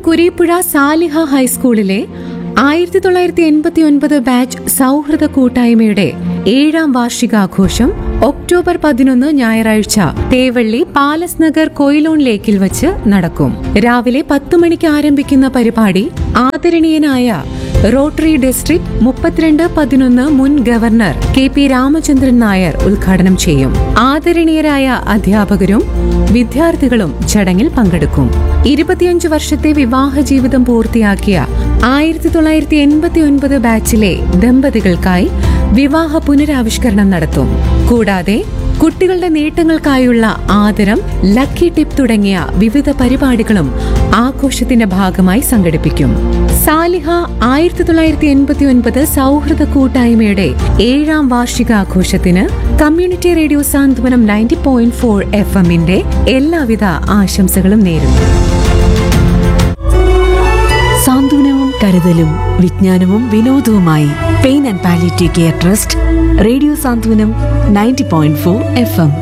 കുരീപ്പുഴ സാലിഹ ഹൈസ്കൂളിലെ ആയിരത്തി തൊള്ളായിരത്തി എൺപത്തി ഒൻപത് ബാച്ച് സൗഹൃദ കൂട്ടായ്മയുടെ ഏഴാം വാർഷികാഘോഷം ഒക്ടോബർ പതിനൊന്ന് ഞായറാഴ്ച തേവള്ളി പാലസ് നഗർ കൊയിലോൺ ലേക്കിൽ വച്ച് നടക്കും രാവിലെ പത്ത് മണിക്ക് ആരംഭിക്കുന്ന പരിപാടി ആദരണീയനായ റോട്ടറി ഡിസ്ട്രിക്ട് മുപ്പത്തിരണ്ട് പതിനൊന്ന് മുൻ governor K P Ramachandran Nair ഉദ്ഘാടനം ചെയ്യും ആദരണീയരായ അധ്യാപകരും വിദ്യാർത്ഥികളും ചടങ്ങിൽ പങ്കെടുക്കും ഇരുപത്തിയഞ്ച് വർഷത്തെ വിവാഹ ജീവിതം പൂർത്തിയാക്കിയ ആയിരത്തി തൊള്ളായിരത്തി എൺപത്തി ഒൻപത് ബാച്ചിലെ ദമ്പതികൾക്കായി വിവാഹ പുനരാവിഷ്കരണം നടത്തും കൂടാതെ കുട്ടികളുടെ നേട്ടങ്ങൾക്കായുള്ള ആദരം ലക്കി ടിപ്പ് തുടങ്ങിയ വിവിധ പരിപാടികളും ആഘോഷത്തിന്റെ ഭാഗമായി സംഘടിപ്പിക്കും സാലിഹ ആയിരത്തി തൊള്ളായിരത്തി എൺപത്തി ഒൻപത് സൗഹൃദ കൂട്ടായ്മയുടെ ഏഴാം വാർഷികാഘോഷത്തിന് community radio Santhwanam ninety point four F എമ്മിന്റെ എല്ലാവിധ ആശംസകളും നേരുന്നു സാന്ത്വനവും കരുതലും വിജ്ഞാനവും വിനോദവുമായി pain and palliative care trust radio Santhwanam ninety point four F M